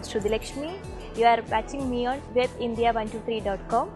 Shrudilakshmi. You are watching me on webindia123.com.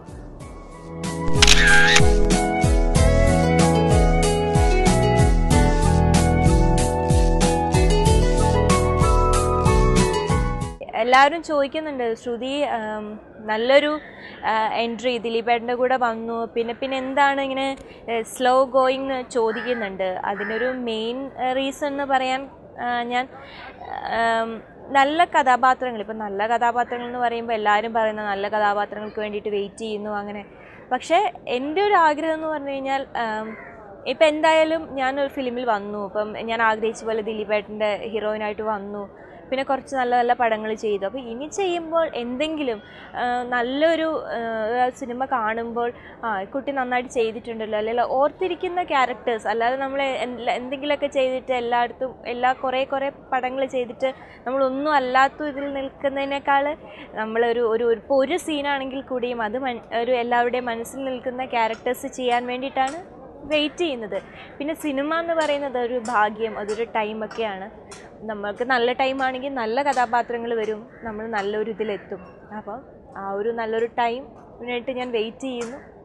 എല്ലാവരും ചോദിക്കുന്നുണ്ട് ശ്രുതി ആം, നല്ലൊരു എൻട്രി ദിലീപേട്ടൻ്റെ കൂടെ വന്നു പിന്നെ പിന്നെ എന്താണ് ഇങ്ങനെ സ്ലോ ഗോയിങ് എന്ന് ചോദിക്കുന്നുണ്ട് അതിനൊരു മെയിൻ റീസൺ എന്ന് പറയാൻ ആ, ഞാൻ ആം, നല്ല കഥാപാത്രങ്ങൾ ഇപ്പം നല്ല കഥാപാത്രങ്ങൾ എന്ന് പറയുമ്പോൾ എല്ലാവരും പറയുന്ന നല്ല കഥാപാത്രങ്ങൾക്ക് വേണ്ടിയിട്ട് വെയിറ്റ് ചെയ്യുന്നു അങ്ങനെ പക്ഷേ എൻ്റെ ഒരു ആഗ്രഹം എന്ന് പറഞ്ഞു കഴിഞ്ഞാൽ ആം, ഇപ്പം എന്തായാലും ഞാനൊരു ഫിലിമിൽ വന്നു ഇപ്പം ഞാൻ ആഗ്രഹിച്ച പോലെ ദിലീപേട്ടൻ്റെ ഹീറോയിനായിട്ട് വന്നു പിന്നെ കുറച്ച് നല്ല നല്ല പടങ്ങൾ ചെയ്തു അപ്പോൾ ഇനി ചെയ്യുമ്പോൾ എന്തെങ്കിലും ആ, നല്ലൊരു ആ, സിനിമ കാണുമ്പോൾ ആ ഈ കുട്ടി നന്നായിട്ട് ചെയ്തിട്ടുണ്ടല്ലോ അല്ലെങ്കിൽ ഓർത്തിരിക്കുന്ന ക്യാരക്ടേഴ്സ് അല്ലാതെ നമ്മൾ എന്ത- എന്തെങ്കിലുമൊക്കെ ചെയ്തിട്ട് എല്ലായിടത്തും എല്ലാ കുറേ കുറേ പടങ്ങൾ ചെയ്തിട്ട് നമ്മളൊന്നും അല്ലാത്ത ഇതിൽ നിൽക്കുന്നതിനേക്കാൾ നമ്മളൊരു ഒരു ഒരു- ഇപ്പോൾ ഒരു സീനാണെങ്കിൽ കൂടിയും അത് മൻ- ഒരു എല്ലാവരുടെയും മനസ്സിൽ നിൽക്കുന്ന ക്യാരക്ടേഴ്സ് ചെയ്യാൻ വേണ്ടിയിട്ടാണ് വെയിറ്റ് ചെയ്യുന്നത് പിന്നെ സിനിമ എന്ന് പറയുന്നത് ഒരു ഭാഗ്യം അതൊരു ടൈമൊക്കെയാണ് നമ്മൾക്ക് നല്ല ടൈമാണെങ്കിൽ നല്ല കഥാപാത്രങ്ങൾ വരും നമ്മൾ നല്ലൊരു ഇതിലെത്തും അപ്പം ആ ഒരു നല്ലൊരു ടൈം ഞാൻ വെയിറ്റ് ചെയ്യുന്നു